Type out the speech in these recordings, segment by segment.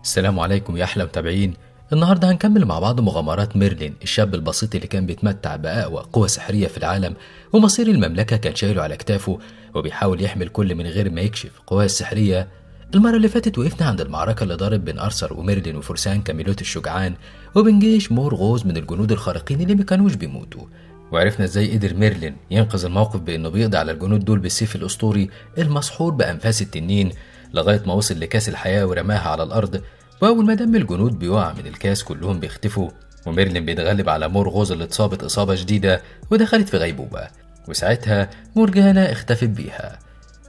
السلام عليكم يا أحلى متابعين النهاردة هنكمل مع بعض مغامرات ميرلين الشاب البسيط اللي كان بيتمتع بأقوى قوة سحرية في العالم ومصير المملكة كان شايله على كتافه وبيحاول يحمي الكل من غير ما يكشف قواه السحرية المرة اللي فاتت وقفنا عند المعركة اللي دارت بين أرثر وميرلين وفرسان كاميلوت الشجعان وبين جيش مورغوز من الجنود الخارقين اللي ما كانوش بيموتوا وعرفنا ازاي قدر ميرلين ينقذ الموقف بانه بيقضي على الجنود دول بالسيف الاسطوري المسحور بانفاس التنين لغايه ما وصل لكاس الحياه ورماها على الارض واول ما دم الجنود بيقع من الكاس كلهم بيختفوا وميرلين بيتغلب على مورغوز اللي اتصابت اصابه شديده ودخلت في غيبوبه وساعتها مورجانا اختفت بيها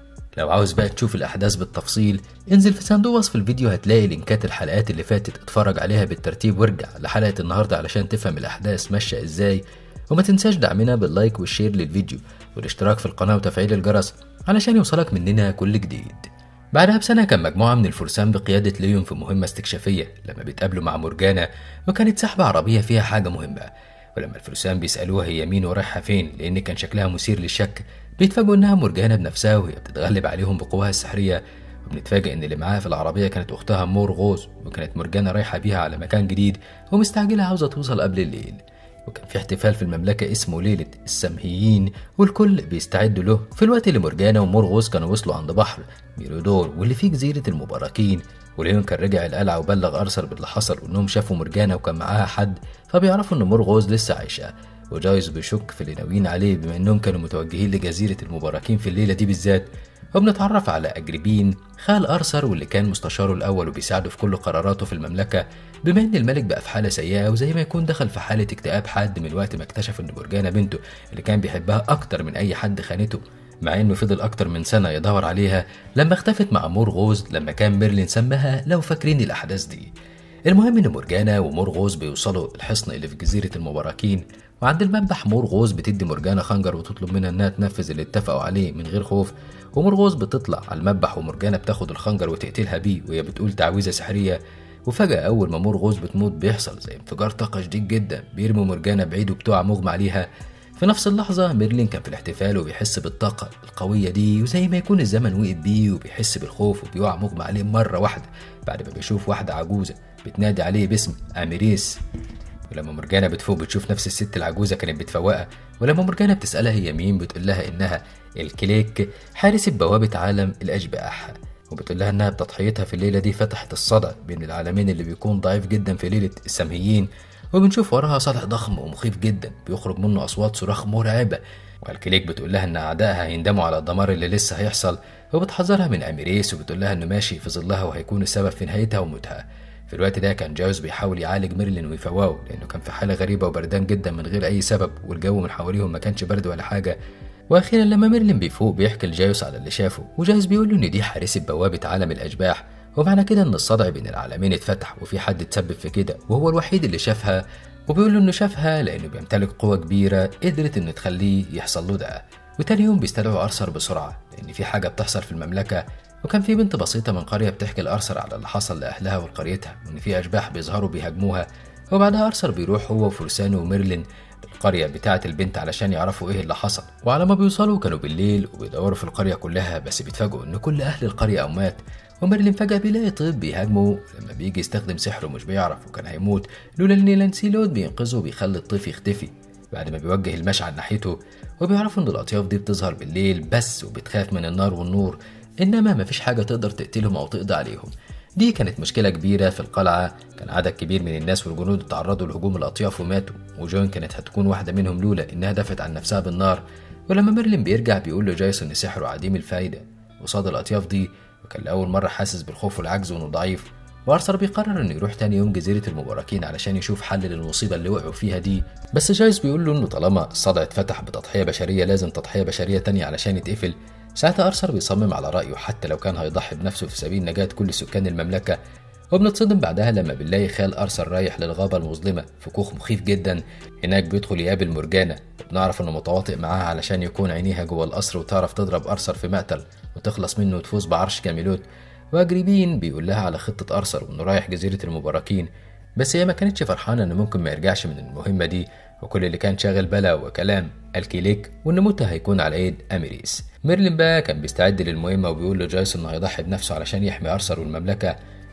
لو عاوز بقى تشوف الأحداث بالتفصيل انزل في صندوق وصف الفيديو هتلاقي لينكات الحلقات اللي فاتت اتفرج عليها بالترتيب وارجع لحلقة النهاردة علشان تفهم الأحداث ماشية ازاي وما تنساش دعمنا باللايك والشير للفيديو والاشتراك في القناة وتفعيل الجرس علشان يوصلك مننا كل جديد بعدها بسنة كان مجموعة من الفرسان بقيادة ليون في مهمة استكشافية لما بيتقابلوا مع مورجانا وكانت سحبة عربية فيها حاجة مهمة ولما الفرسان بيسألوها هي مين ورايحة فين لأن كان شكلها مثير للشك بيتفاجئوا إنها مورجانا بنفسها وهي بتتغلب عليهم بقواها السحرية وبنتفاجئ إن اللي معاها في العربية كانت أختها مور غوز وكانت مورجانا رايحة بيها على مكان جديد ومستعجلة عاوزة توصل قبل الليل وكان في احتفال في المملكة اسمه ليلة السمهيين والكل بيستعدوا له في الوقت اللي مورجانا ومورغوز كانوا وصلوا عند بحر ميرودور واللي فيه جزيرة المباركين وليون كان رجع القلعة وبلغ أرثر باللي حصل وإنهم شافوا مورجانا وكان معاها حد فبيعرفوا إن مورغوز لسه عايشة وجايز بيشك في اللي ناويين عليه بما إنهم كانوا متوجهين لجزيرة المباركين في الليلة دي بالذات وبنتعرف على أجريبين خال أرثر واللي كان مستشاره الأول وبيساعده في كل قراراته في المملكة بما إن الملك بقى في حالة سيئة وزي ما يكون دخل في حالة اكتئاب حاد من وقت ما اكتشف إن مرجانة بنته اللي كان بيحبها أكتر من أي حد خانته مع إنه فضل أكتر من سنة يدور عليها لما اختفت مع مورغوز لما كان ميرلين سماها لو فاكرين الأحداث دي المهم إن مورجانا ومورغوز بيوصلوا الحصن اللي في جزيرة المباركين وعند المذبح مورغوز بتدي مورجانا خنجر وتطلب منها إنها تنفذ اللي اتفقوا عليه من غير خوف ومورغوز بتطلع على المذبح ومورجانا بتاخد الخنجر وتقتلها بيه وهي بتقول تعويذة سحرية وفجأة أول ما مورغوز بتموت بيحصل زي انفجار طاقة شديد جدا بيرمي مورجانا بعيد وبتقع مغمى عليها في نفس اللحظة ميرلين كان في الاحتفال وبيحس بالطاقة القوية دي وزي ما يكون الزمن وقف بيه وبيحس بالخوف وبيقع مغمى عليه مرة واحدة بعد ما بيشوف واحدة عجوزة بتنادي عليه باسم أميريس ولما مرجانة بتفوق بتشوف نفس الست العجوزة كانت بتفوقها ولما مرجانة بتسألها هي مين بتقول لها إنها الكليك حارس بوابة عالم الأشباح وبتقول لها إنها بتضحيتها في الليلة دي فتحت الصدع بين العالمين اللي بيكون ضعيف جدا في ليلة السمهيين وبنشوف وراها صدع ضخم ومخيف جدا بيخرج منه أصوات صراخ مرعبة والكليك بتقول لها إن أعدائها هيندموا على الدمار اللي لسه هيحصل وبتحذرها من أميريس وبتقول لها إنه ماشي في ظلها وهيكون السبب في نهايتها وموتها في الوقت ده كان جاوز بيحاول يعالج ميرلين ويفوقه لأنه كان في حالة غريبة وبردان جدا من غير أي سبب والجو من حواليهم ما كانش برد ولا حاجة واخيرا لما ميرلين بيفوق بيحكي لجايوس على اللي شافه وجايوس بيقول له ان دي حارسة بوابة عالم الاشباح ومعنى كده ان الصدع بين العالمين اتفتح وفي حد اتسبب في كده وهو الوحيد اللي شافها وبيقول له انه شافها لانه بيمتلك قوة كبيرة قدرت ان تخليه يحصل له ده وتاني يوم بيستدعوا ارثر بسرعة لان في حاجة بتحصل في المملكة وكان في بنت بسيطة من قرية بتحكي لأرثر على اللي حصل لأهلها ولقريتها وإن في أشباح بيظهروا بيهاجموها وبعدها أرثر بيروح هو وفرسانه وميرلين القرية بتاعة البنت علشان يعرفوا إيه اللي حصل وعلى ما بيوصلوا كانوا بالليل وبيدوروا في القرية كلها بس بيتفاجئوا إن كل أهل القرية أموات وميرلين فجأة بيلاقي طيب بيهاجمه لما بيجي يستخدم سحره مش بيعرف وكان هيموت لولا إن لانسيلود بينقذه وبيخلي الطيف يختفي بعد ما بيوجه المشعل ناحيته وبيعرفوا إن الأطياف دي بتظهر بالليل بس وبتخاف من النار والنور إنما مفيش حاجة تقدر تقتلهم أو تقضي عليهم دي كانت مشكلة كبيرة في القلعة كان عدد كبير من الناس والجنود تعرضوا لهجوم الأطياف وماتوا وجون كانت هتكون واحدة منهم لولا إنها دفت عن نفسها بالنار ولما ميرلين بيرجع بيقول لجايس إن سحره عديم الفايدة قصاد الأطياف دي وكان لأول مرة حاسس بالخوف والعجز وإنه ضعيف وارثر بيقرر انه يروح تاني يوم جزيرة المباركين علشان يشوف حل للمصيبة اللي وقعوا فيها دي بس جايس بيقول له انه طالما الصدع اتفتح بتضحية بشرية لازم تضحية بشرية تانية علشان يتقفل ساعتها أرثر بيصمم على رأيه حتى لو كان هيضحي بنفسه في سبيل نجاة كل سكان المملكة وبنتصدم بعدها لما بنلاقي خال أرثر رايح للغابة المظلمة في كوخ مخيف جدا هناك بيدخل يقابل مرجانة وبنعرف إنه متواطئ معاها علشان يكون عينيها جوه القصر وتعرف تضرب أرثر في مقتل وتخلص منه وتفوز بعرش كاميلوت وأجريبين بيقول لها على خطة أرثر وإنه رايح جزيرة المباركين بس هي ما كانتش فرحانة إن ممكن ما يرجعش من المهمة دي وكل اللي كان شاغل بالها وكلام الكيليك وإن موتها هيكون على إيد أميريس ميرلين بقى كان بيستعد للمهمة وبيقول لجايس إنه هيضحي بنفسه علشان يحمي أرثر والمملكة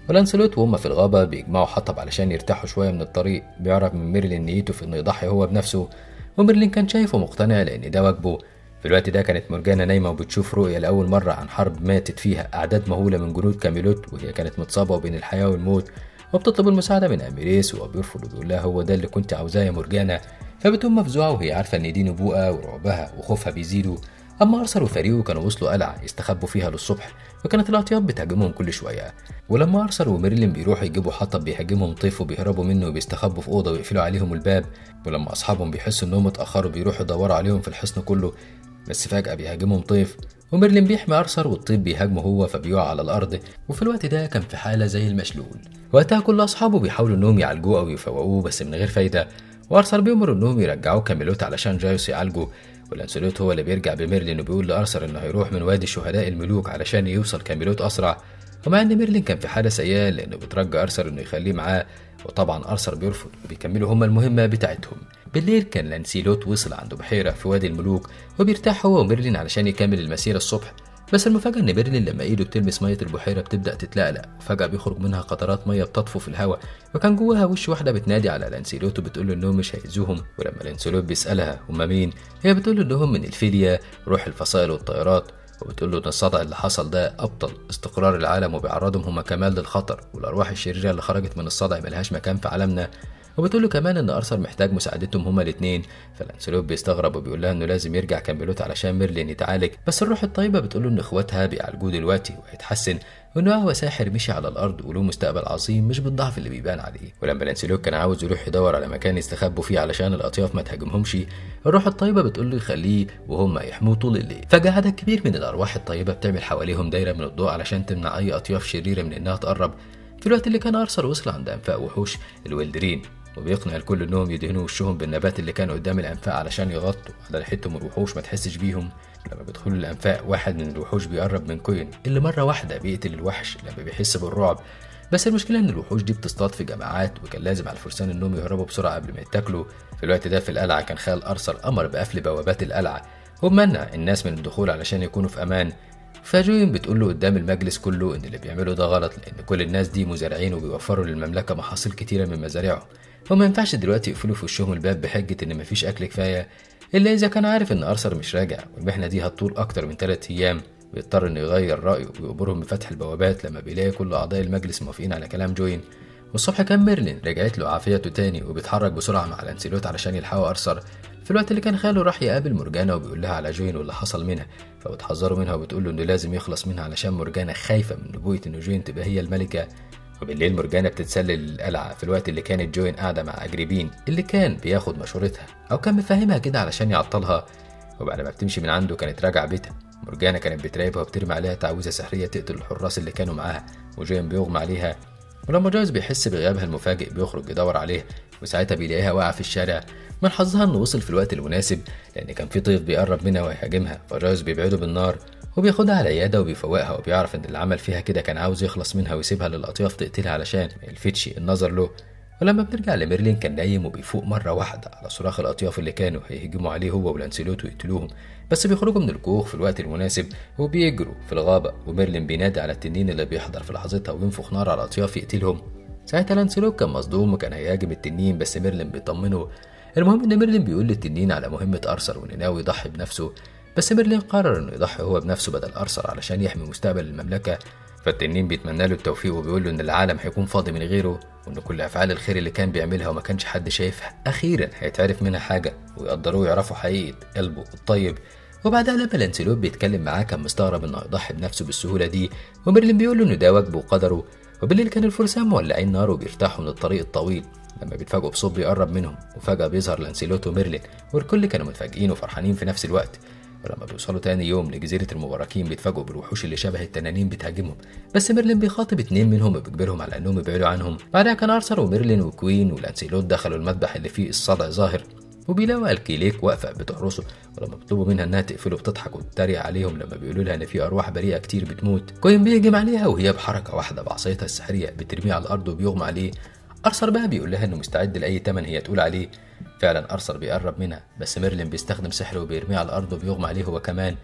ولانسلوت وهم في الغابة بيجمعوا حطب علشان يرتاحوا شوية من الطريق بيعرف من ميرلين نيته في إنه يضحي هو بنفسه وميرلين كان شايفه مقتنع لأن ده واجبه في الوقت ده كانت مرجانة نايمة وبتشوف رؤية لأول مرة عن حرب ماتت فيها أعداد مهولة من جنود كاميلوت وهي كانت متصابة بين الحياة والموت وبتطلب المساعدة من أميريس وهو بيرفض وبيقول لها هو ده اللي كنت عاوزاه يا مرجانة فبتقوم مفزوعة وهي عارفة إن دي نبوءة ورعبها وخوفها بيزيدوا أما أرثر وفريقه كانوا وصلوا قلعة يستخبوا فيها للصبح وكانت الأطياف بتهاجمهم كل شوية ولما أرثر وميرلين بيروحوا يجيبوا حطب بيهاجمهم طيف وبيهربوا منه وبيستخبوا في أوضة ويقفلوا عليهم الباب ولما أصحابهم بيحسوا إنهم اتأخروا بيروحوا يدوروا عليهم في الحصن كله بس فجأة بيهاجمهم طيف وميرلين بيحمي أرثر والطيب بيهاجمه هو فبيقع على الأرض وفي الوقت ده كان في حالة زي المشلول وقتها كل أصحابه بيحاولوا إنهم يعالجوه أو يفوقوه بس من غير فايدة وأرثر بيأمر إنهم يرجعوه كاميلوت علشان جايوس يعالجه ولانسلوت هو اللي بيرجع بميرلين وبيقول لأرثر إنه هيروح من وادي شهداء الملوك علشان يوصل كاميلوت أسرع ومع إن ميرلين كان في حالة سيئة لأنه بترجى أرثر إنه يخليه معاه وطبعا أرثر بيرفض وبيكملوا هما المهمة بتاعتهم بالليل كان لانسيلوت وصل عند بحيرة في وادي الملوك وبيرتاح هو وميرلين علشان يكمل المسيرة الصبح بس المفاجأة إن ميرلين لما إيده بتلمس مية البحيرة بتبدأ تتلألأ وفجأة بيخرج منها قطرات مية بتطفو في الهواء وكان جواها وش واحدة بتنادي على لانسيلوت وبتقول له إنهم مش هيأذوهم ولما لانسيلوت بيسألها هما مين هي بتقول له إنهم من الفيليا روح الفصائل والطيارات وبتقول له ان الصدع اللي حصل ده ابطل استقرار العالم وبيعرضهم هما كمان للخطر والارواح الشريره اللي خرجت من الصدع ملهاش مكان في عالمنا وبتقول له كمان ان ارثر محتاج مساعدتهم هما الاثنين فلانسلوت بيستغرب وبيقول لها انه لازم يرجع كامبلوت علشان ميرلين يتعالج بس الروح الطيبه بتقول له ان اخواتها بيعالجوه دلوقتي وهيتحسن وانه هو ساحر مشي على الارض وله مستقبل عظيم مش بالضعف اللي بيبان عليه ولما لانسلوت كان عاوز يروح يدور على مكان يستخبوا فيه علشان الاطياف ما تهاجمهمش الروح الطيبه بتقول له يخليه وهم يحموه طول الليل فجاه عدد كبير من الارواح الطيبه بتعمل حواليهم دايره من الضوء علشان تمنع اي اطياف شريره من انها تقرب في الوقت اللي كان ارثر وصل عند انفاق وحوش الويلدرين وبيقنع الكل انهم يدهنوا وشهم بالنبات اللي كان قدام الانفاق علشان يغطوا على ريحتهم الوحوش ما تحسش بيهم لما بيدخلوا الانفاق واحد من الوحوش بيقرب من كوين اللي مره واحده بيقتل الوحش لما بيحس بالرعب بس المشكله ان الوحوش دي بتصطاد في جماعات وكان لازم على الفرسان انهم يهربوا بسرعه قبل ما يتاكلوا في الوقت ده في القلعه كان خال ارثر امر بقفل بوابات القلعه ومنع الناس من الدخول علشان يكونوا في امان فجوين بتقول له قدام المجلس كله ان اللي بيعمله ده غلط لان كل الناس دي مزارعين وبيوفروا للمملكه محاصيل كتيره من مزارعهم وما ينفعش دلوقتي يقفلوا في وشهم الباب بحجه ان مفيش اكل كفايه الا اذا كان عارف ان ارثر مش راجع والمحنه دي هتطول اكتر من ثلاث ايام بيضطر انه يغير رايه ويأمرهم بفتح البوابات لما بيلاقي كل اعضاء المجلس موافقين على كلام جوين والصبح كان ميرلين رجعت له عافيته تاني وبيتحرك بسرعه مع لانسيلوت علشان يلحقوا ارثر في الوقت اللي كان خاله راح يقابل مرجانة وبيقول لها على جوين واللي حصل منها فبتحذره منها وبتقول له انه لازم يخلص منها علشان مرجانة خايفة من نبوءة ان جوين تبقى هي الملكة وبالليل مرجانة بتتسلل القلعة في الوقت اللي كانت جوين قاعدة مع أجريبين اللي كان بياخد مشورتها أو كان مفهمها كده علشان يعطلها وبعد ما بتمشي من عنده كانت راجعة بيتها مرجانة كانت بتراقبها وبترمي عليها تعويذة سحرية تقتل الحراس اللي كانوا معاها وجوين بيغمى عليها ولما جويس بيحس بغيابها المفاجئ بيخرج يدور عليها وساعتها بيلاقيها واقعة في الشارع من حظها انه وصل في الوقت المناسب لان كان في طيف بيقرب منها ويهاجمها فجويس بيبعده بالنار وبياخدها على العيادة وبيفوقها وبيعرف إن اللي عمل فيها كده كان عاوز يخلص منها ويسيبها للأطياف تقتلها علشان ما يلفتش النظر له ولما بنرجع لميرلين كان نايم وبيفوق مرة واحدة على صراخ الأطياف اللي كانوا هيهجموا عليه هو ولانسيلوت ويقتلوهم بس بيخرجوا من الكوخ في الوقت المناسب وبيجروا في الغابة وميرلين بينادي على التنين اللي بيحضر في لحظتها وينفخ نار على الأطياف يقتلهم ساعتها لانسيلوت كان مصدوم وكان هيهاجم التنين بس ميرلين بيطمنه المهم ان ميرلين بيقول للتنين على مهمة أرثر وإنه ناوي يضحي بنفسه بس ميرلين قرر انه يضحي هو بنفسه بدل ارثر علشان يحمي مستقبل المملكه فالتنين بيتمنى له التوفيق وبيقول له ان العالم هيكون فاضي من غيره وان كل افعال الخير اللي كان بيعملها وما كانش حد شايفها اخيرا هيتعرف منها حاجه ويقدروه ويعرفوا حقيقه قلبه الطيب وبعدها لما لانسيلوت بيتكلم معاه كان مستغرب انه يضحي بنفسه بالسهوله دي وميرلين بيقول له انه ده واجبه وقدره وبالليل كان الفرسان مولعين نار وبيرتاحوا من الطريق الطويل لما بيتفاجئوا بصوت بيقرب منهم وفجأة بيظهر لانسيلوت وميرلين والكل كانوا متفاجئين وفرحانين في نفس الوقت ولما بيوصلوا تاني يوم لجزيرة المباركين بيتفاجئوا بالوحوش اللي شبه التنانين بتهاجمهم بس ميرلين بيخاطب اتنين منهم وبيجبرهم على انهم يبعدوا عنهم بعدها كان ارثر وميرلين وكوين ولانسيلوت دخلوا المذبح اللي فيه الصدع ظاهر وبيلاقوا الكيليك واقفه بتحرسه ولما بيطلبوا منها انها تقفله بتضحك وتتريق عليهم لما بيقولوا لها ان في ارواح بريئه كتير بتموت كوين بيهجم عليها وهي بحركه واحده بعصايتها السحريه بترميه على الارض وبيغمى عليه ارثر بقى بيقول لها انه مستعد لاي تمن هي تقول عليه فعلا ارثر بيقرب منها بس ميرلين بيستخدم سحره وبيرميه على الارض وبيغمى عليه هو كمان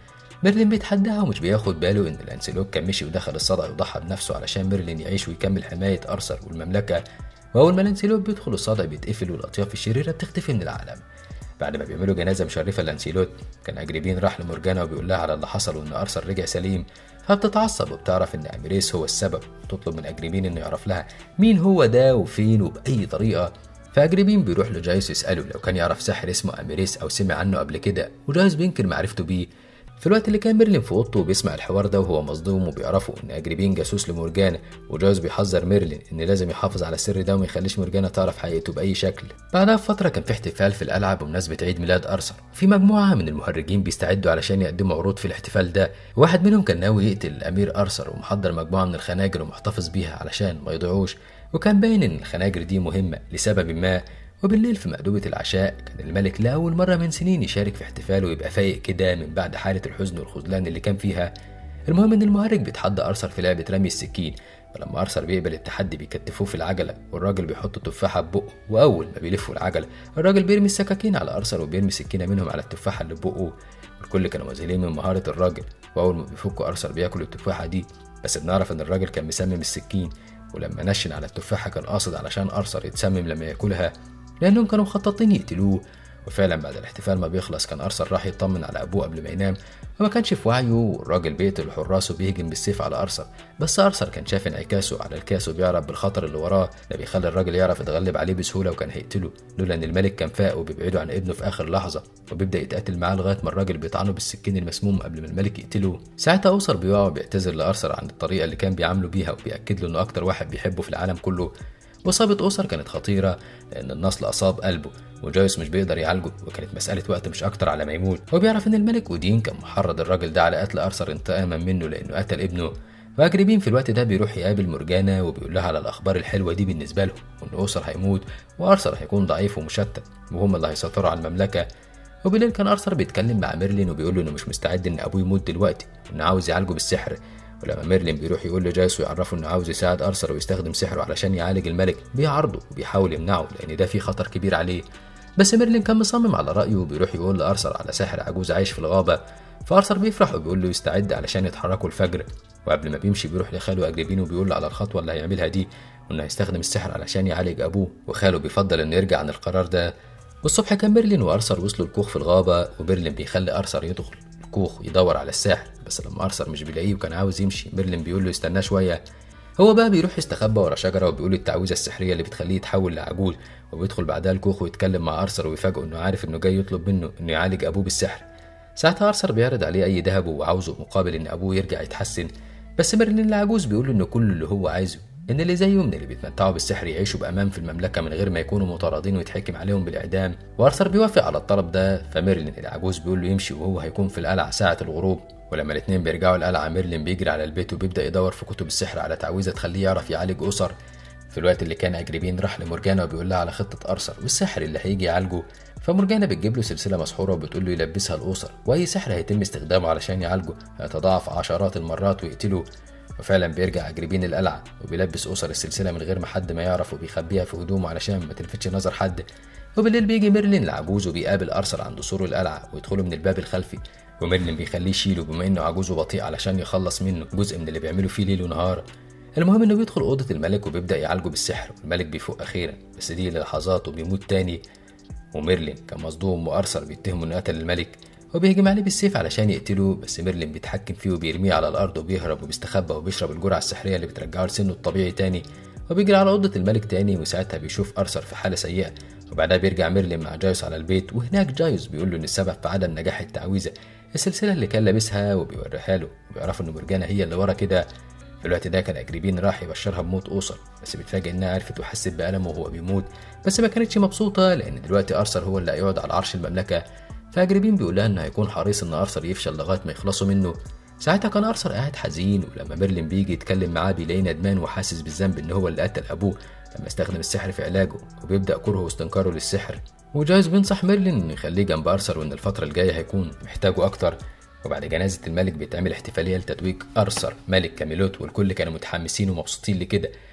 ميرلين بيتحداها ومش بياخد باله ان لانسلوت كان مشي ودخل الصدع وضحى بنفسه علشان ميرلين يعيش ويكمل حماية أرثر والمملكة وأول ما لانسلوت بيدخل الصدع بيتقفل والأطياف الشريرة بتختفي من العالم بعد ما بيعملوا جنازة مشرفة لانسيلوت كان أجريبين راح لمورجانا وبيقول لها على اللي حصل وإن أرثر رجع سليم فبتتعصب وبتعرف إن أميريس هو السبب وتطلب من أجريبين إنه يعرف لها مين هو ده وفين وبأي طريقة فأجريبين بيروح لجايس يسأله لو كان يعرف ساحر اسمه أميريس أو سمع عنه قبل كده وجايس بينكر معرفته بيه في الوقت اللي كان ميرلين في اوضته وبيسمع الحوار ده وهو مصدوم وبيعرفوا ان اجريبين جاسوس لمورجانا وجايز بيحذر ميرلين ان لازم يحافظ على السر ده وما يخليش مورجانا تعرف حقيقته باي شكل بعدها بفتره كان في احتفال في القلعه بمناسبه عيد ميلاد ارثر في مجموعه من المهرجين بيستعدوا علشان يقدموا عروض في الاحتفال ده واحد منهم كان ناوي يقتل الامير ارثر ومحضر مجموعه من الخناجر ومحتفظ بيها علشان ما يضيعوش وكان باين ان الخناجر دي مهمه لسبب ما وبالليل في مأدوبة العشاء كان الملك لأول مرة من سنين يشارك في احتفال ويبقى فايق كده من بعد حالة الحزن والخذلان اللي كان فيها المهم إن المهرج بيتحدى أرثر في لعبة رمي السكين ولما أرثر بيقبل التحدي بيكتفوه في العجلة والراجل بيحط تفاحة ببقه وأول ما بيلفوا العجلة الراجل بيرمي السكاكين على أرثر وبيرمي سكينة منهم على التفاحة اللي ببقه والكل كانوا مذهلين من مهارة الراجل وأول ما بيفكوا أرثر بياكل التفاحة دي بس بنعرف إن الراجل كان مسمم السكين ولما نشن على التفاحة كان قاصد علشان أرثر يتسمم لما ياكلها لأنهم كانوا مخططين يقتلوه وفعلا بعد الاحتفال ما بيخلص كان أرثر راح يطمن على أبوه قبل ما ينام وما كانش في وعيه والراجل بيقتل حراس وبيهجم بالسيف على أرثر بس أرثر كان شاف انعكاسه على الكاس وبيعرف بالخطر اللي وراه ده بيخلي الراجل يعرف يتغلب عليه بسهولة وكان هيقتله لولا إن الملك كان فاق وبيبعده عن ابنه في آخر لحظة وبيبدأ يتقاتل معاه لغاية ما الراجل بيطعنه بالسكين المسموم قبل ما الملك يقتله ساعتها أوصل بيقع وبيعتذر لأرثر عن الطريقة اللي كان بيعامله بيها وبيأكد له إنه أكتر واحد بيحبه في العالم كله وإصابة أسر كانت خطيرة لأن النصل أصاب قلبه وجايس مش بيقدر يعالجه وكانت مسألة وقت مش أكتر على ما يموت هو بيعرف إن الملك أودين كان محرض الراجل ده على قتل أرثر انتقاما منه لأنه قتل ابنه فأجربين في الوقت ده بيروح يقابل مورجانا وبيقول لها على الأخبار الحلوة دي بالنسبة لهم وإن أسر هيموت وأرثر هيكون ضعيف ومشتت وهم اللي هيسيطروا على المملكة وبالليل كان أرثر بيتكلم مع ميرلين وبيقول له إنه مش مستعد إن أبوه يموت دلوقتي وإنه عاوز يعالجه بالسحر ولما ميرلين بيروح يقول لجايس ويعرفه انه عاوز يساعد ارثر ويستخدم سحره علشان يعالج الملك بيعارضه وبيحاول يمنعه لان ده فيه خطر كبير عليه بس ميرلين كان مصمم على رايه وبيروح يقول لارثر على ساحر عجوز عايش في الغابه فارثر بيفرح وبيقول له يستعد علشان يتحركوا الفجر وقبل ما بيمشي بيروح لخاله اجربين وبيقول له على الخطوه اللي هيعملها دي وانه هيستخدم السحر علشان يعالج ابوه وخاله بيفضل انه يرجع عن القرار ده والصبح كان ميرلين وارثر وصلوا الكوخ في الغابه وبيرلين بيخلي ارثر يدخل الكوخ يدور على الساحر بس لما ارثر مش بيلاقيه وكان عاوز يمشي ميرلين بيقول له يستناه شويه هو بقى بيروح يستخبى ورا شجره وبيقول التعويذه السحريه اللي بتخليه يتحول لعجول وبيدخل بعدها الكوخ ويتكلم مع ارثر ويفاجئه انه عارف انه جاي يطلب منه انه يعالج ابوه بالسحر ساعتها ارثر بيعرض عليه اي ذهب وعاوزه مقابل ان ابوه يرجع يتحسن بس ميرلين العجوز بيقول له انه كل اللي هو عايزه ان اللي زيه من اللي بيتمتعوا بالسحر يعيشوا بامان في المملكه من غير ما يكونوا مطاردين ويتحكم عليهم بالاعدام وارثر بيوافق على الطلب ده فميرلين العجوز بيقول له يمشي وهو هيكون في القلعه ساعه الغروب ولما الاتنين بيرجعوا القلعه ميرلين بيجري على البيت وبيبدا يدور في كتب السحر على تعويذه تخليه يعرف يعالج اسر في الوقت اللي كان اجريبين راح لمورجانا وبيقول لها على خطه ارثر والسحر اللي هيجي يعالجه فمورجانا بتجيب له سلسله مسحوره وبتقول له يلبسها الاسر واي سحر هيتم استخدامه علشان يعالجه هيتضاعف عشرات المرات ويقتله وفعلا بيرجع أجربين القلعة وبيلبس أسر السلسلة من غير ما حد ما يعرف وبيخبيها في هدومه علشان ما تلفتش نظر حد وبالليل بيجي ميرلين العجوز وبيقابل أرثر عند سور القلعة ويدخلوا من الباب الخلفي وميرلين بيخليه يشيله بما إنه عجوز وبطيء علشان يخلص منه جزء من اللي بيعملوا فيه ليل ونهار المهم إنه بيدخل أوضة الملك وبيبدأ يعالجه بالسحر والملك بيفوق أخيرا بس دي للحظات وبيموت تاني وميرلين كان مصدوم وأرثر بيتهمه إنه قتل الملك وبيهجم عليه بالسيف علشان يقتله بس ميرلين بيتحكم فيه وبيرميه على الارض وبيهرب وبيستخبى وبيشرب الجرعه السحريه اللي بترجعه لسنه الطبيعي تاني وبيجري على اوضه الملك تاني وساعتها بيشوف ارثر في حاله سيئه وبعدها بيرجع ميرلين مع جايوس على البيت وهناك جايوس بيقول له ان السبب في عدم نجاح التعويذه السلسله اللي كان لابسها وبيوريها له وبيعرفوا ان مرجانه هي اللي ورا كده في الوقت ده كان اجريبين راح يبشرها بموت اوصل بس بيتفاجئ انها عرفت وحست بألمه وهو بيموت بس ما كانتش مبسوطه لان دلوقتي ارثر هو اللي هيقعد على عرش المملكه فأجربين بيقول لها إنه هيكون حريص إن أرثر يفشل لغاية ما يخلصوا منه ساعتها كان أرثر قاعد حزين ولما ميرلين بيجي يتكلم معاه بيلاقيه ندمان وحاسس بالذنب إن هو اللي قتل أبوه لما استخدم السحر في علاجه وبيبدأ كرهه واستنكاره للسحر وجايز بينصح ميرلين إنه يخليه جنب أرثر وإن الفترة الجاية هيكون محتاجه أكتر وبعد جنازة الملك بيتعمل احتفالية لتتويج أرثر ملك كاميلوت والكل كانوا متحمسين ومبسوطين لكده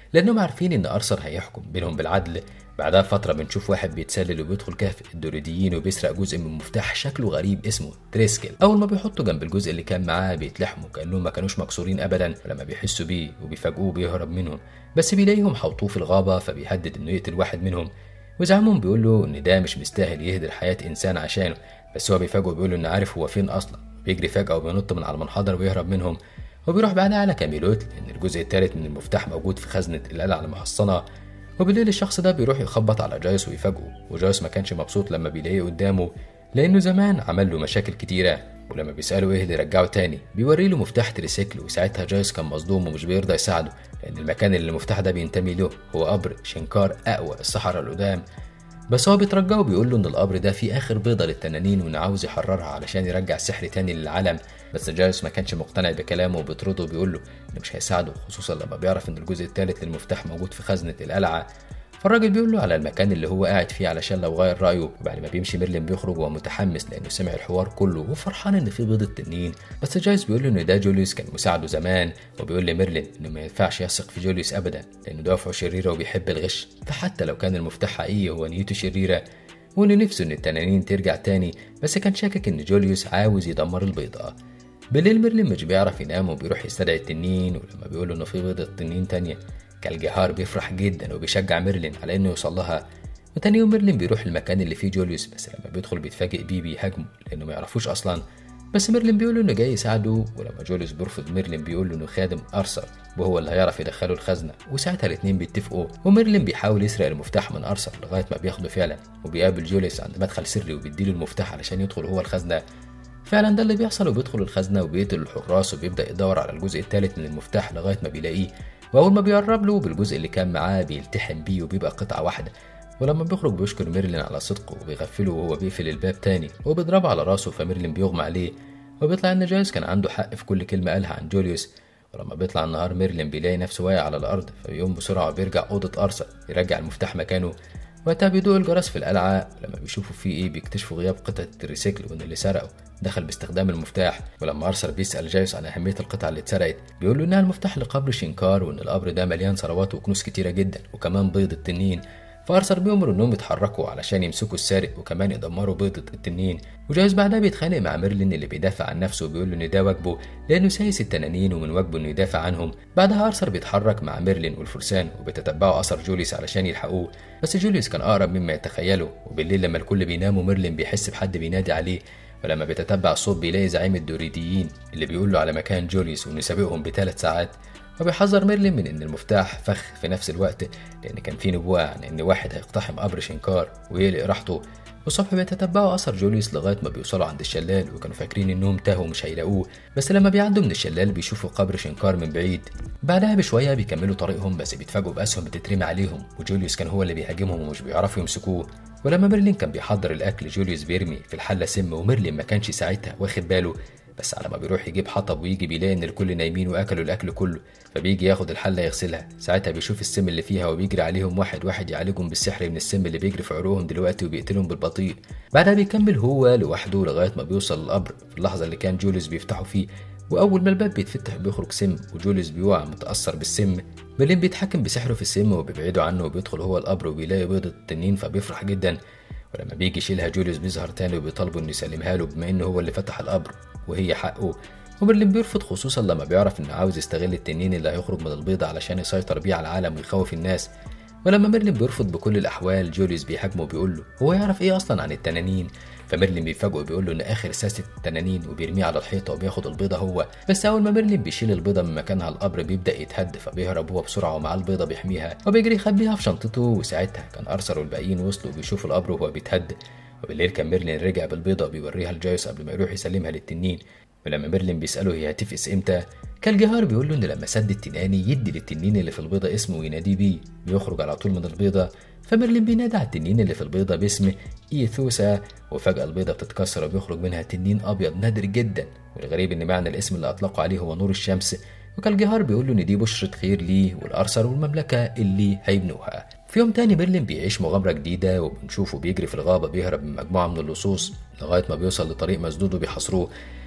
لأنهم عارفين إن أرثر هيحكم بينهم بالعدل بعدها بفترة بنشوف واحد بيتسلل وبيدخل كهف الدوريديين وبيسرق جزء من مفتاح شكله غريب اسمه تريسكل أول ما بيحطه جنب الجزء اللي كان معاه بيتلحموا كأنهم ما كانوش مكسورين أبدا ولما بيحسوا بيه وبيفاجئوه بيهرب منهم بس بيلاقيهم حوطوه في الغابة فبيهدد إنه يقتل واحد منهم وزعمهم بيقول له إن ده مش مستاهل يهدر حياة إنسان عشانه بس هو بيفاجئه بيقول له إنه عارف هو فين أصلا بيجري فجأة وبينط من على المنحدر ويهرب منهم وبيروح بعدها على كاميلوت لأن الجزء الثالث من المفتاح موجود في خزنة القلعة المحصنة وبالليل الشخص ده بيروح يخبط على جايس ويفاجئه وجايس ما كانش مبسوط لما بيلاقيه قدامه لأنه زمان عمل له مشاكل كتيرة ولما بيسأله ايه اللي رجعه تاني بيوري له مفتاح تريسيكل وساعتها جايس كان مصدوم ومش بيرضى يساعده لأن المكان اللي المفتاح ده بينتمي له هو قبر شنكار أقوى الصحراء القدام بس هو بيترجاه وبيقول له ان القبر ده فيه اخر بيضه للتنانين وانه عاوز يحررها علشان يرجع السحر تاني للعالم بس جايوس ما كانش مقتنع بكلامه وبيطرده وبيقول له انه مش هيساعده خصوصا لما بيعرف ان الجزء الثالث للمفتاح موجود في خزنه القلعه فالراجل بيقول له على المكان اللي هو قاعد فيه علشان لو غير رايه وبعد ما بيمشي ميرلين بيخرج وهو متحمس لانه سمع الحوار كله وفرحان ان في بيضه تنين بس جايز بيقول له ان ده جوليوس كان مساعده زمان وبيقول لميرلين انه ما ينفعش يثق في جوليوس ابدا لانه دوافعه شريره وبيحب الغش فحتى لو كان المفتاح حقيقي هو نيته شريره وانه نفسه ان التنانين ترجع تاني بس كان شاكك ان جوليوس عاوز يدمر البيضه بالليل ميرلين مش بيعرف ينام وبيروح يستدعي التنين ولما بيقول انه في بيضه تنين تانيه كالجهار بيفرح جدا وبيشجع ميرلين على انه يوصل لها وتاني يوم ميرلين بيروح المكان اللي فيه جوليوس بس لما بيدخل بيتفاجئ بيه بيهاجمه لانه ما يعرفوش اصلا بس ميرلين بيقول له انه جاي يساعده ولما جوليوس بيرفض ميرلين بيقول له انه خادم ارثر وهو اللي هيعرف يدخله الخزنه وساعتها الاتنين بيتفقوا وميرلين بيحاول يسرق المفتاح من ارثر لغايه ما بياخده فعلا وبيقابل جوليوس عند مدخل سري وبيديله المفتاح علشان يدخل هو الخزنه فعلا ده اللي بيحصل وبيدخل الخزنه وبيقتل الحراس وبيبدا يدور على الجزء الثالث من المفتاح لغايه ما بيلاقيه واول ما بيقرب له بالجزء اللي كان معاه بيلتحم بيه وبيبقى قطعه واحده ولما بيخرج بيشكر ميرلين على صدقه وبيغفله وهو بيقفل الباب تاني وبيضربه على راسه فميرلين بيغمى عليه وبيطلع ان جايز كان عنده حق في كل كلمه قالها عن جوليوس ولما بيطلع النهار ميرلين بيلاقي نفسه واقع على الارض فبيقوم بسرعه وبيرجع اوضه ارثر يرجع المفتاح مكانه وقتها بيدوق الجرس في القلعة لما بيشوفوا فيه ايه بيكتشفوا غياب قطعة الريسيكل وان اللي سرقه دخل باستخدام المفتاح ولما ارثر بيسأل جايوس عن أهمية القطعة اللي اتسرقت بيقول له إنها المفتاح لقبر شينكار وإن القبر ده مليان ثروات وكنوز كتيرة جدا وكمان بيض التنين فارثر بيأمر انهم يتحركوا علشان يمسكوا السارق وكمان يدمروا بيضة التنين وجايز بعدها بيتخانق مع ميرلين اللي بيدافع عن نفسه وبيقول له ان ده واجبه لانه سايس التنانين ومن واجبه انه يدافع عنهم بعدها ارثر بيتحرك مع ميرلين والفرسان وبيتتبعوا اثر جوليوس علشان يلحقوه بس جوليوس كان اقرب مما يتخيلوا وبالليل لما الكل بينام وميرلين بيحس بحد بينادي عليه ولما بيتتبع الصوت بيلاقي زعيم الدوريديين اللي بيقول له على مكان جوليوس وانه سابقهم بثلاث ساعات وبيحذر ميرلين من ان المفتاح فخ في نفس الوقت لان كان في نبوة عن ان واحد هيقتحم قبر شنكار ويقلق راحته والصبح بيتتبعوا اثر جوليوس لغايه ما بيوصلوا عند الشلال وكانوا فاكرين انهم تاهوا مش هيلاقوه بس لما بيعدوا من الشلال بيشوفوا قبر شنكار من بعيد بعدها بشويه بيكملوا طريقهم بس بيتفاجئوا باسهم بتترمي عليهم وجوليوس كان هو اللي بيهاجمهم ومش بيعرفوا يمسكوه ولما ميرلين كان بيحضر الاكل جوليوس بيرمي في الحله سم وميرلين ما كانش ساعتها واخد باله بس على ما بيروح يجيب حطب ويجي بيلاقي ان الكل نايمين واكلوا الاكل كله فبيجي ياخد الحله يغسلها ساعتها بيشوف السم اللي فيها وبيجري عليهم واحد واحد يعالجهم بالسحر من السم اللي بيجري في عروقهم دلوقتي وبيقتلهم بالبطيء بعدها بيكمل هو لوحده لغايه ما بيوصل للقبر في اللحظه اللي كان جوليوس بيفتحوا فيه واول ما الباب بيتفتح بيخرج سم وجوليوس بيوقع متاثر بالسم ميرلين بيتحكم بسحره في السم وبيبعده عنه وبيدخل هو القبر وبيلاقي بيضة التنين فبيفرح جدا ولما بيجي يشيلها جوليوس بيظهر تاني وبيطالبه انه يسلمها له بما انه هو اللي فتح القبر وهي حقه وميرلين بيرفض خصوصا لما بيعرف انه عاوز يستغل التنين اللي هيخرج من البيضة علشان يسيطر بيه على العالم ويخوف الناس ولما ميرلين بيرفض بكل الاحوال جوليوس بيهاجمه وبيقول له هو يعرف ايه اصلا عن التنانين فميرلين بيفاجئه وبيقول له ان اخر ساسة التنانين وبيرميه على الحيطه وبياخد البيضه هو بس اول ما ميرلين بيشيل البيضه من مكانها القبر بيبدا يتهد فبيهرب هو بسرعه ومعاه البيضه بيحميها وبيجري يخبيها في شنطته وساعتها كان ارثر والباقيين وصلوا وبيشوفوا القبر وهو بيتهد وبالليل كان ميرلين رجع بالبيضه وبيوريها لجايوس قبل ما يروح يسلمها للتنين ولما ميرلين بيسأله هي هتفقس امتى كالجهار بيقول له ان لما سد التناني يدي للتنين اللي في البيضة اسمه ويناديه بيه بيخرج على طول من البيضة فميرلين بينادى على التنين اللي في البيضة باسم إيثوسا وفجأة البيضة بتتكسر وبيخرج منها تنين أبيض نادر جدا والغريب إن معنى الاسم اللي أطلقوا عليه هو نور الشمس وكالجهار بيقول له إن دي بشرة خير ليه والأرثر والمملكة اللي هيبنوها في يوم تاني ميرلين بيعيش مغامرة جديدة وبنشوفه بيجري في الغابة بيهرب من مجموعة من اللصوص لغاية ما بيوصل لطريق مسدود وبيحاصروه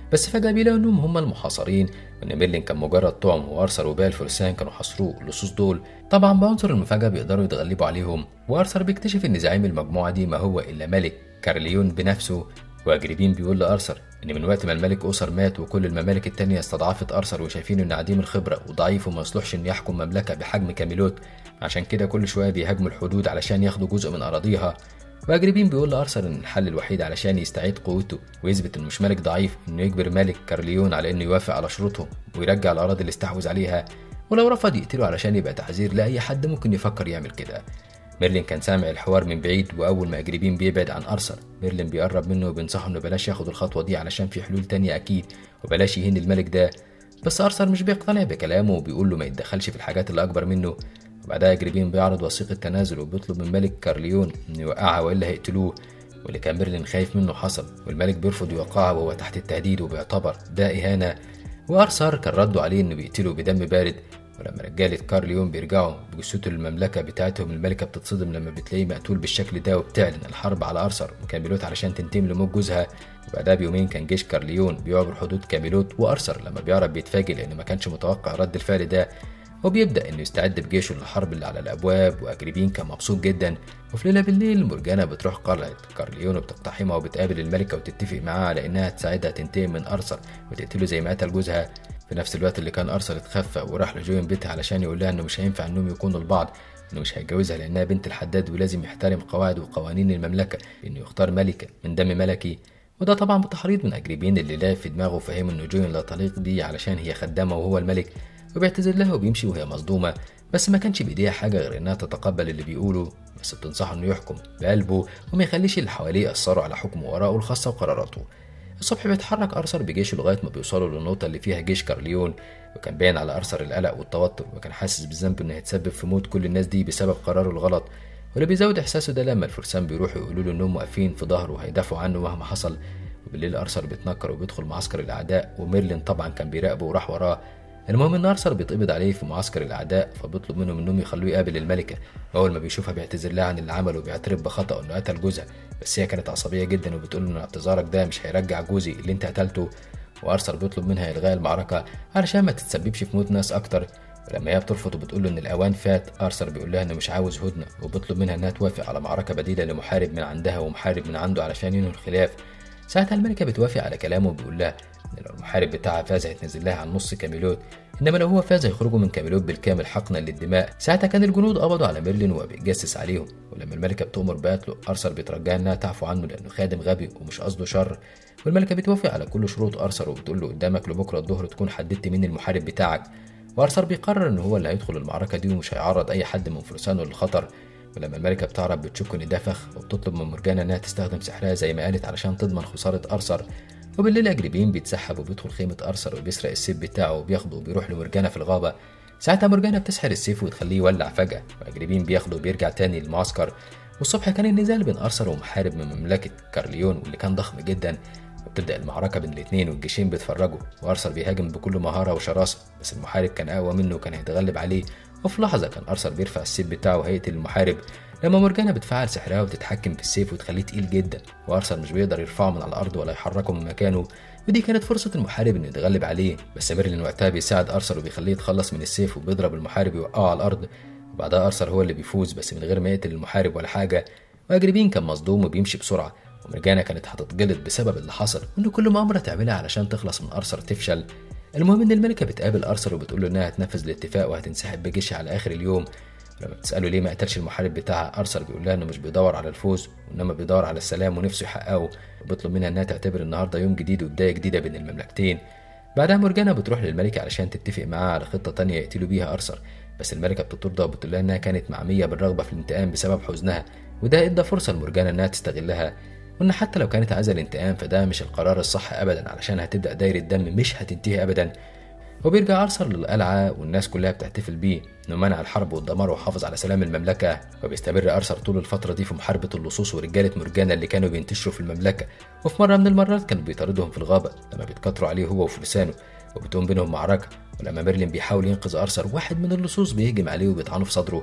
بس فجأة بيلاقوا إنهم هم المحاصرين وإن ميرلين كان مجرد طعم وأرثر وباقي الفرسان كانوا حاصروه اللصوص دول طبعا بعنصر المفاجأة بيقدروا يتغلبوا عليهم وأرثر بيكتشف إن زعيم المجموعة دي ما هو إلا ملك كارليون بنفسه وأجريبين بيقول لأرثر إن من وقت ما الملك أوسر مات وكل الممالك التانية استضعفت أرثر وشايفين إنه عديم الخبرة وضعيف وما يصلحش إنه يحكم مملكة بحجم كاميلوت عشان كده كل شوية بيهاجموا الحدود علشان ياخدوا جزء من أراضيها وأجربين بيقول لأرثر إن الحل الوحيد علشان يستعيد قوته ويثبت إنه مش ملك ضعيف إنه يجبر ملك كارليون على إنه يوافق على شروطهم ويرجع الأراضي اللي استحوذ عليها ولو رفض يقتله علشان يبقى تحذير لأي حد ممكن يفكر يعمل كده ميرلين كان سامع الحوار من بعيد وأول ما أجربين بيبعد عن أرثر ميرلين بيقرب منه وبينصحه إنه بلاش ياخد الخطوة دي علشان في حلول تانية أكيد وبلاش يهين الملك ده بس أرثر مش بيقتنع بكلامه وبيقول له ما يتدخلش في الحاجات اللي أكبر منه وبعدها جريبين بيعرض وثيقة تنازل وبيطلب من ملك كارليون إنه يوقعها وإلا هيقتلوه واللي كان ميرلين خايف منه حصل والملك بيرفض يوقعها وهو تحت التهديد وبيعتبر ده إهانة وأرثر كان رده عليه إنه بيقتله بدم بارد ولما رجالة كارليون بيرجعوا بجثته للمملكة بتاعتهم الملكة بتتصدم لما بتلاقيه مقتول بالشكل ده وبتعلن الحرب على أرثر وكاميلوت علشان تنتقم لموت جوزها وبعدها بيومين كان جيش كارليون بيعبر حدود كاميلوت وأرثر لما بيعرف بيتفاجئ لأنه ما كانش متوقع رد الفعل ده وبيبدأ إنه يستعد بجيشه للحرب اللي على الأبواب وأجريبين كان مبسوط جدا وفي ليلة بالليل مورجانا بتروح قلعة كارليون وبتقتحمها وبتقابل الملكة وتتفق معاها على إنها تساعدها تنتقم من أرثر وتقتله زي ما قتل جوزها في نفس الوقت اللي كان أرثر اتخفى وراح لجوين بيتها علشان يقول لها إنه مش هينفع إنهم يكونوا لبعض إنه مش هيتجوزها لأنها بنت الحداد ولازم يحترم قواعد وقوانين المملكة إنه يختار ملكة من دم ملكي وده طبعا بتحريض من أجريبين اللي لعب في دماغه وفهم إنه جوين لا تليق بيه علشان هي خدامة وهو الملك وبيعتذر لها وبيمشي وهي مصدومة بس ما كانش بإيديها حاجة غير إنها تتقبل اللي بيقوله بس بتنصحه إنه يحكم بقلبه وما يخليش اللي حواليه يأثروا على حكمه وآرائه الخاصة وقراراته الصبح بيتحرك أرثر بجيشه لغاية ما بيوصلوا للنقطة اللي فيها جيش كارليون وكان باين على أرثر القلق والتوتر وكان حاسس بالذنب إنه هيتسبب في موت كل الناس دي بسبب قراره الغلط واللي بيزود إحساسه ده لما الفرسان بيروحوا يقولوا له إنهم واقفين في ظهره وهيدافعوا عنه مهما حصل وبالليل أرثر بيتنكر وبيدخل معسكر الأعداء وميرلين طبعا كان بيراقبه وراح وراه المهم ان ارثر بيتقبض عليه في معسكر الاعداء فبيطلب منهم انهم يخلوه يقابل الملكه واول ما بيشوفها بيعتذر لها عن اللي عمله وبيعترف بخطأ انه قتل جوزها بس هي كانت عصبيه جدا وبتقول له ان اعتذارك ده مش هيرجع جوزي اللي انت قتلته وارثر بيطلب منها الغاء المعركه علشان ما تتسببش في موت ناس اكتر ولما هي بترفض وبتقول له ان الاوان فات ارثر بيقول لها انه مش عاوز هدنه وبيطلب منها انها توافق على معركه بديله لمحارب من عندها ومحارب من عنده علشان ينهوا الخلاف ساعتها الملكه بتوافق على كلامه وبيقول لها ان لو المحارب بتاعها فاز هيتنزل لها عن نص كاميلوت انما لو هو فاز هيخرجوا من كاميلوت بالكامل حقنا للدماء ساعتها كان الجنود قبضوا على ميرلين وبقى بيتجسس عليهم ولما الملكه بتؤمر بقتله ارثر بيترجاها انها تعفو عنه لانه خادم غبي ومش قصده شر والملكه بتوافق على كل شروط ارثر وبتقول له قدامك لبكره الظهر تكون حددت مين المحارب بتاعك وارثر بيقرر ان هو اللي هيدخل المعركه دي ومش هيعرض اي حد من فرسانه للخطر ولما الملكة بتعرف بتشك إن ده فخ وبتطلب من مرجانا إنها تستخدم سحرها زي ما قالت علشان تضمن خسارة أرثر وبالليل أجريبين بيتسحب وبيدخل خيمة أرثر وبيسرق السيف بتاعه وبياخده وبيروح لمرجانا في الغابة ساعتها مرجانا بتسحر السيف وتخليه يولع فجأة وأجريبين بياخده وبيرجع تاني للمعسكر والصبح كان النزال بين أرثر ومحارب من مملكة كارليون واللي كان ضخم جدا وبتبدأ المعركة بين الاتنين والجيشين بيتفرجوا وأرثر بيهاجم بكل مهارة وشراسة بس المحارب كان أقوى منه وكان هيتغلب عليه وفي لحظة كان أرثر بيرفع السيف بتاعه وهيقتل المحارب لما مورجانا بتفعل سحرها وتتحكم في السيف وتخليه تقيل جدا وارثر مش بيقدر يرفعه من على الارض ولا يحركه من مكانه ودي كانت فرصة المحارب انه يتغلب عليه بس ميرلين وقتها بيساعد ارثر وبيخليه يتخلص من السيف وبيضرب المحارب ويوقعه على الارض وبعدها ارثر هو اللي بيفوز بس من غير ما يقتل المحارب ولا حاجة واجربين كان مصدوم وبيمشي بسرعة ومرجانا كانت هتتجلد بسبب اللي حصل وان كل مؤامرة تعملها علشان تخلص من ارثر تفشل المهم ان الملكة بتقابل ارثر وبتقول له انها هتنفذ الاتفاق وهتنسحب بجيشها على اخر اليوم لما بتسأله ليه ما قتلش المحارب بتاعها أرثر بيقول لها إنه مش بيدور على الفوز وإنما بيدور على السلام ونفسه يحققه وبيطلب منها إنها تعتبر النهاردة يوم جديد وبداية جديدة بين المملكتين بعدها مورجانا بتروح للملكة علشان تتفق معاها على خطة تانية يقتلوا بيها أرثر بس الملكة بتطردها وبتقول لها إنها كانت معمية بالرغبة في الانتقام بسبب حزنها وده إدى فرصة لمورجانا إنها تستغلها وإن حتى لو كانت عايزة الانتقام فده مش القرار الصح أبدا علشان هتبدأ دايرة دم مش هتنتهي أبدا وبيرجع أرثر للقلعة والناس كلها بتحتفل بيه إنه منع الحرب والدمار وحافظ على سلام المملكة وبيستمر أرثر طول الفترة دي في محاربة اللصوص ورجالة مرجانا اللي كانوا بينتشروا في المملكة وفي مرة من المرات كان بيطاردهم في الغابة لما بيتكتروا عليه هو وفرسانه وبتقوم بينهم معركة ولما ميرلين بيحاول ينقذ أرثر واحد من اللصوص بيهجم عليه وبيطعنه في صدره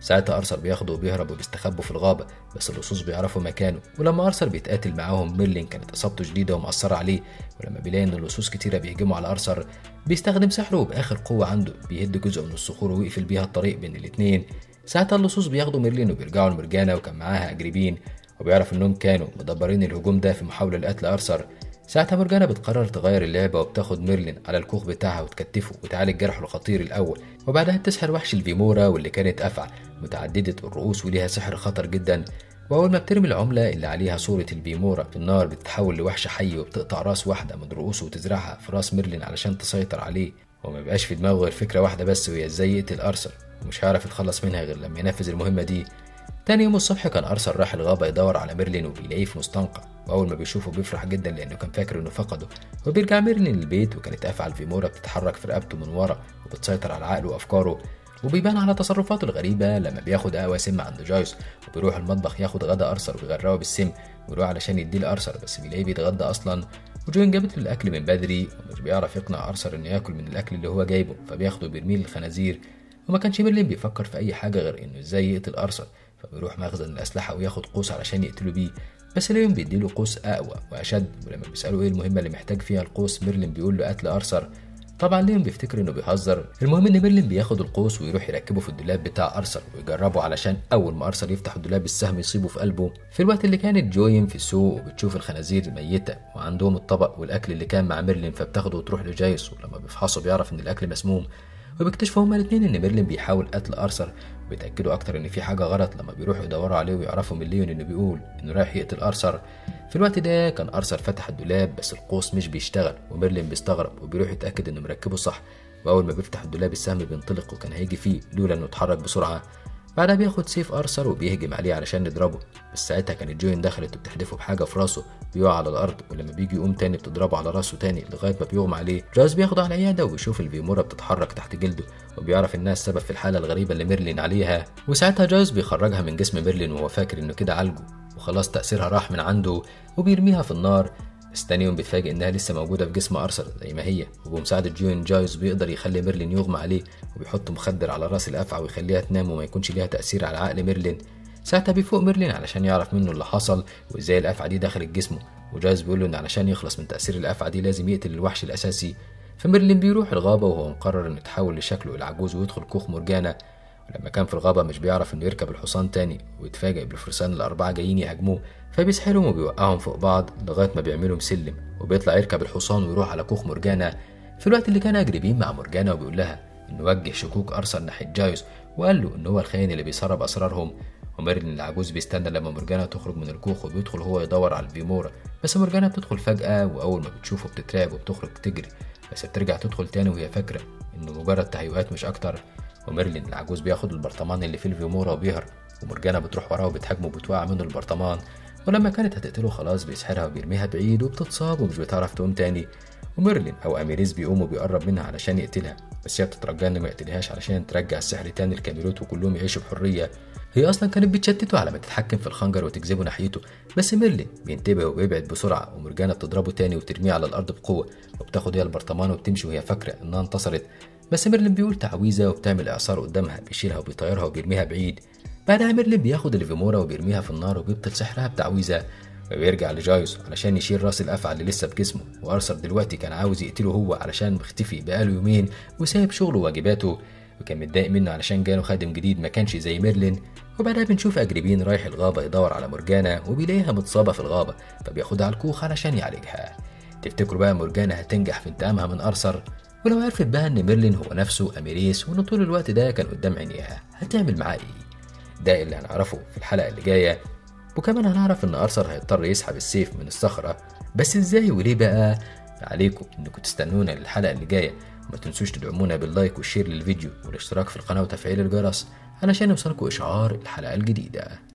ساعتها ارثر بياخده وبيهرب وبيستخبوا في الغابه بس اللصوص بيعرفوا مكانه ولما ارثر بيتقاتل معاهم ميرلين كانت اصابته شديده ومأثره عليه ولما بيلاقي ان اللصوص كتيره بيهجموا على ارثر بيستخدم سحره وباخر قوه عنده بيهد جزء من الصخور ويقفل بيها الطريق بين الاتنين ساعتها اللصوص بياخدوا ميرلين وبيرجعوا لمرجانة وكان معاها أجريبين وبيعرف إنهم كانوا مدبرين الهجوم ده في محاولة لقتل أرثر ساعتها مرجانة بتقرر تغير اللعبة وبتاخد ميرلين على الكوخ بتاعها وتكتفه وتعالج جرحه الخطير الأول وبعدها بتسحر وحش الفيمورا واللي كانت أفعى متعددة الرؤوس وليها سحر خطر جدا وأول ما بترمي العملة اللي عليها صورة الفيمورا في النار بتتحول لوحش حي وبتقطع راس واحدة من رؤوسه وتزرعها في راس ميرلين علشان تسيطر عليه وما بيبقاش في دماغه غير فكرة واحدة بس وهي ازاي يقتل أرثر ومش هيعرف يتخلص منها غير لما ينفذ المهمة دي تاني يوم الصبح كان أرثر راح الغابة يدور على ميرلين وبيلاقيه في مستنقع وأول ما بيشوفه بيفرح جدا لأنه كان فاكر إنه فقده وبيرجع ميرلين البيت وكانت أفعى الفيمورا بتتحرك في رقبته من ورا وبتسيطر على عقله وأفكاره وبيبان على تصرفاته الغريبة لما بياخد قهوة سم عند جايس وبيروح المطبخ ياخد غدا أرثر ويغرقه بالسم ويروح علشان يديه لأرثر بس بيلاقيه بيتغدى أصلا وجوين جابت له الأكل من بدري ومش بيعرف يقنع أرثر إنه ياكل من الأكل اللي هو جايبه فبياخده وبيرميه للخنازير وما كانش ميرلين بيفكر في أي حاجة غير إنه إزاي يقتل أرثر فبيروح مخزن الأسلحة وياخد قوس علشان يقتله بيه بس ليون بيديله قوس أقوى وأشد ولما بيسأله إيه المهمة اللي محتاج فيها القوس ميرلين بيقول له قتل أرثر طبعا ليون بيفتكر انه بيهزر المهم ان ميرلين بياخد القوس ويروح يركبه في الدولاب بتاع ارثر ويجربه علشان اول ما ارثر يفتح الدولاب السهم يصيبه في قلبه في الوقت اللي كانت جوين في السوق وبتشوف الخنازير ميته وعندهم الطبق والاكل اللي كان مع ميرلين فبتاخده وتروح لجايس ولما بيفحصوا بيعرف ان الاكل مسموم وبيكتشفوا هما الاثنين ان ميرلين بيحاول قتل ارثر وبيتاكدوا اكتر ان في حاجه غلط لما بيروحوا يدوروا عليه ويعرفوا من ليون انه بيقول انه رايح يقتل ارثر في الوقت ده كان ارثر فتح الدولاب بس القوس مش بيشتغل وميرلين بيستغرب وبيروح يتاكد انه مركبه صح واول ما بيفتح الدولاب السهم بينطلق وكان هيجي فيه لولا انه اتحرك بسرعه بعدها بياخد سيف ارثر وبيهجم عليه علشان يضربه بس ساعتها كانت جوين دخلت وبتحدفه بحاجه في راسه بيقع على الارض ولما بيجي يقوم تاني بتضربه على راسه تاني لغايه ما بيغمى عليه جايز بياخده على العياده وبيشوف الفيمورا بتتحرك تحت جلده وبيعرف انها السبب في الحاله الغريبه اللي ميرلين عليها وساعتها جايز بيخرجها من جسم ميرلين وهو فاكر انه كده عالجه وخلاص تاثيرها راح من عنده وبيرميها في النار بس تاني يوم بيتفاجئ انها لسه موجوده في جسم ارثر زي ما هي وبمساعده جوين جايز بيقدر يخلي ميرلين يغمى عليه وبيحط مخدر على راس الافعى ويخليها تنام وما يكونش ليها تاثير على عقل ميرلين ساعتها بيفوق ميرلين علشان يعرف منه اللي حصل وازاي الافعى دي دخلت جسمه وجايز بيقول له ان علشان يخلص من تاثير الافعى دي لازم يقتل الوحش الاساسي فميرلين بيروح الغابه وهو مقرر انه يتحول لشكله العجوز ويدخل كوخ مرجانه ولما كان في الغابة مش بيعرف إنه يركب الحصان تاني ويتفاجئ بالفرسان الأربعة جايين يهاجموه فبيسحلهم وبيوقعهم فوق بعض لغاية ما بيعملهم سلم وبيطلع يركب الحصان ويروح على كوخ مرجانة في الوقت اللي كان أجربين مع مرجانة وبيقول لها إنه وجه شكوك أرثر ناحية جايوس وقال له إن هو الخاين اللي بيسرب أسرارهم وميرلين العجوز بيستنى لما مرجانة تخرج من الكوخ وبيدخل هو يدور على الفيمورا بس مرجانة بتدخل فجأة وأول ما بتشوفه بتترعب وبتخرج تجري بس بترجع تدخل تاني وهي فاكرة إنه مجرد تهيؤات مش أكتر وميرلين العجوز بياخد البرطمان اللي فيه الفيمورا وبيهرب ومرجانة بتروح وراه وبتهاجمه وبتوقع منه البرطمان ولما كانت هتقتله خلاص بيسحرها وبيرميها بعيد وبتتصاب ومش بتعرف تقوم تاني وميرلين او اميريز بيقوم وبيقرب منها علشان يقتلها بس هي بتترجى انه ما يقتلهاش علشان ترجع السحر تاني لكاميروت وكلهم يعيشوا بحريه هي اصلا كانت بتشتته على ما تتحكم في الخنجر وتجذبه ناحيته بس ميرلين بينتبه وبيبعد بسرعه ومرجانة بتضربه تاني وترميه على الارض بقوه وبتاخد هي البرطمان وبتمشي وهي فاكره انها انتصرت بس ميرلين بيقول تعويذه وبتعمل اعصار قدامها بيشيلها وبيطيرها وبيرميها بعيد بعدها ميرلين بياخد الفيمورا وبيرميها في النار وبيبطل سحرها بتعويذه وبيرجع لجايوس علشان يشيل راس الافعى اللي لسه في جسمه وارثر دلوقتي كان عاوز يقتله هو علشان مختفي بقاله يومين وسايب شغله وواجباته وكان متضايق منه علشان جاله خادم جديد ما كانش زي ميرلين وبعدها بنشوف أجربين رايح الغابة يدور على مرجانة وبيلاقيها متصابة في الغابة فبياخدها على الكوخ علشان يعالجها تفتكروا بقى مرجانة هتنجح في انتقامها من أرثر ولو عرفت بقى إن ميرلين هو نفسه أميريس وإن طول الوقت ده كان قدام عينيها هتعمل معاه إيه؟ ده اللي هنعرفه في الحلقة اللي جاية وكمان هنعرف إن أرثر هيضطر يسحب السيف من الصخرة بس إزاي وليه بقى؟ عليكم إنكم تستنونا للحلقة اللي جاية وما تنسوش تدعمونا باللايك والشير للفيديو والاشتراك في القناة وتفعيل الجرس علشان يوصلكوا إشعار الحلقة الجديدة